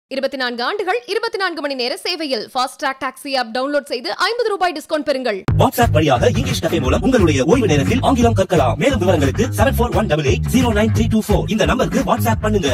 இருபத்தி நான்கு ஆண்டுகள் இருபத்தி நான்கு மணி நேர சேவையில் fast track taxi app download செய்து ஐம்பது ரூபாய் டிஸ்கவுண்ட் பெறுங்கள் வாட்ஸ்அப் வழியாக இங்கிலீஷ் கஃபே மூலம் உங்களுடைய ஓய்வு நேரத்தில் ஆங்கிலம் கற்கலாம் மேலும் விவரங்களுக்கு seven four one double eight zero nine three two four இந்த நம்பருக்கு வாட்ஸ்அப் பண்ணுங்க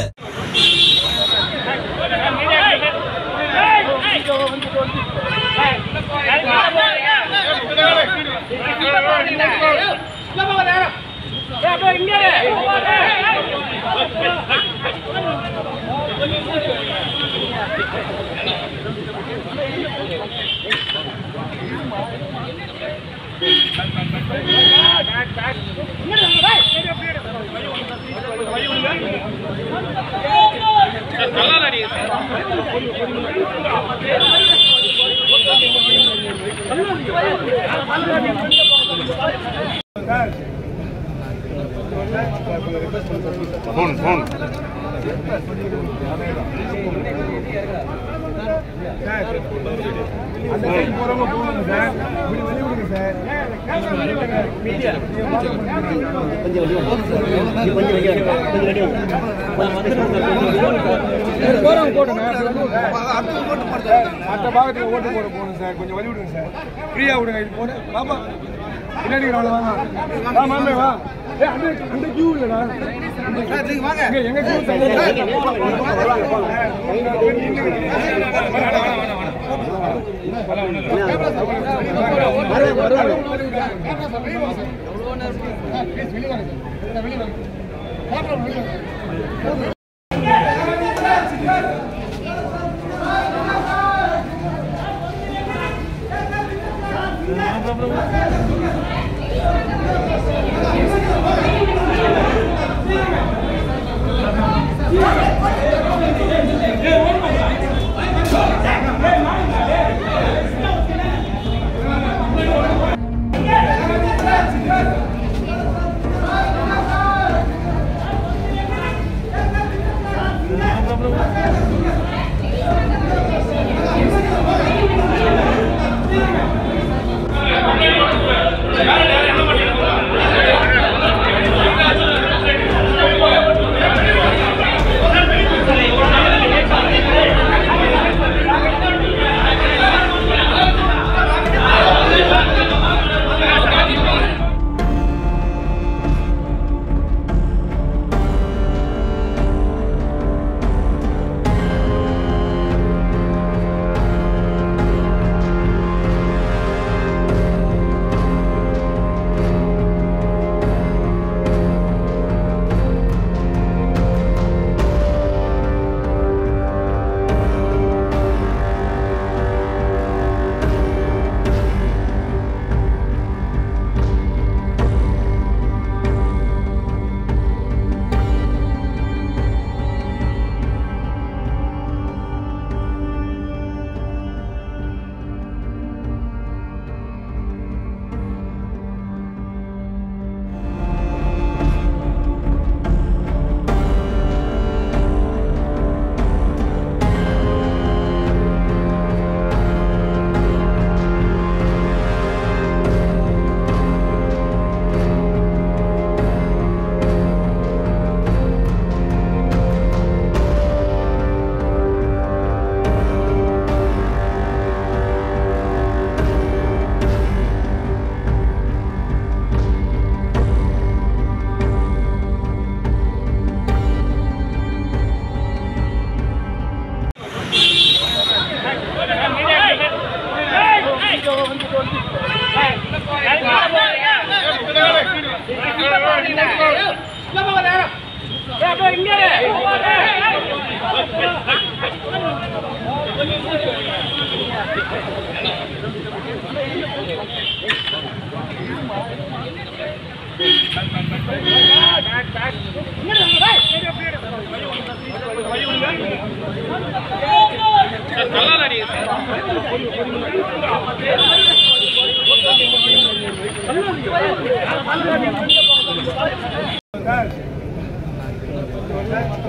ফোন ফোন அந்த சைடு போறவங்க போகணும் சார் இப்படி வெளிய விடுங்க சார் போறவங்க போட்டுங்க மற்ற பாகத்துல ஓட்டு போட போகணும் சார் கொஞ்சம் வழி விடுங்க சார் ஃப்ரீயா விடுங்க இது போன பாப்பா பின்னாடி வாங்க வாங்க வா மாமே வா ஏய் அந்த அந்த கியூ இல்லடா இங்க எங்க கியூ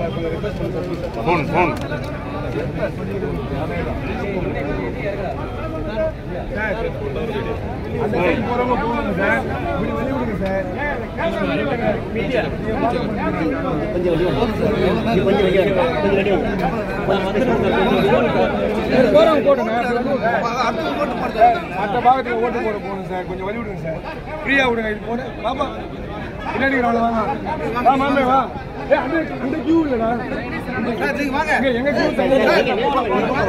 ফোন ফোন சார் அந்த சைடு போறவங்க போவாங்க சார் இப்படி வெளிய விடுங்க சார் போறவங்க போட்டுங்க மற்ற பாகத்துக்கு ஓட்டு போட போகணும் சார் கொஞ்சம் வழி விடுங்க சார் ஃப்ரீயா விடுங்க இது போன பாப்பா பின்னாடி இருக்கிறவங்க வாங்க வா மாமே வா ஏ அந்த அந்த கியூ இல்லடா இங்க எங்க கியூ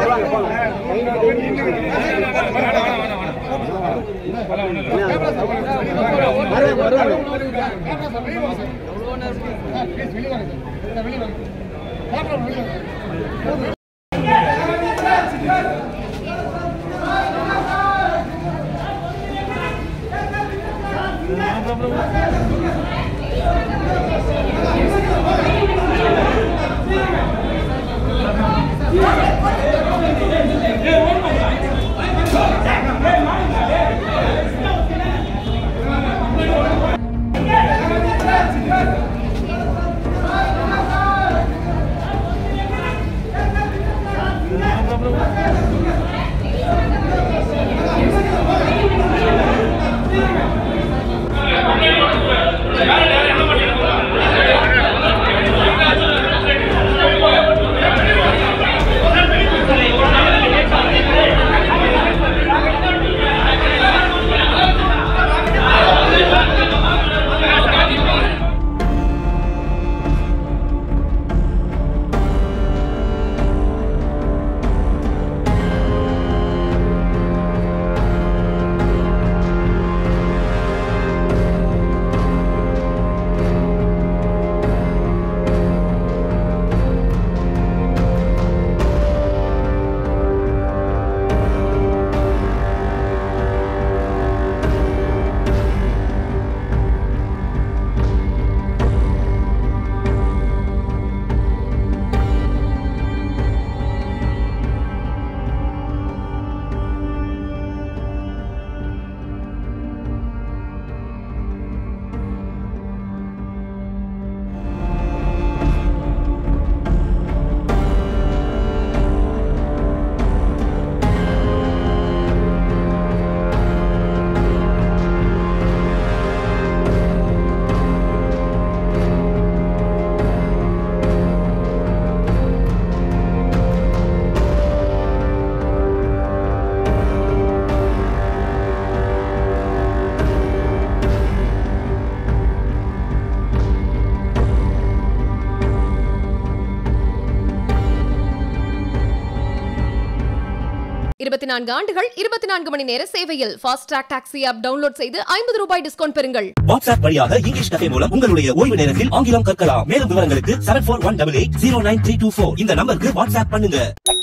இருபத்தி நான்கு ஆண்டுகள் இருபத்தி நான்கு மணி நேர சேவையில் fast track taxi app download செய்து ஐம்பது ரூபாய் டிஸ்கவுண்ட் பெறுங்கள் வாட்ஸ்அப் வழியாக இங்கிலீஷ் கஃபே மூலம் உங்களுடைய ஓய்வு நேரத்தில் ஆங்கிலம் கற்கலாம் மேலும் விவரங்களுக்கு seven four one double eight zero nine three two four இந்த நம்பருக்கு வாட்ஸ்அப் பண்ணுங்க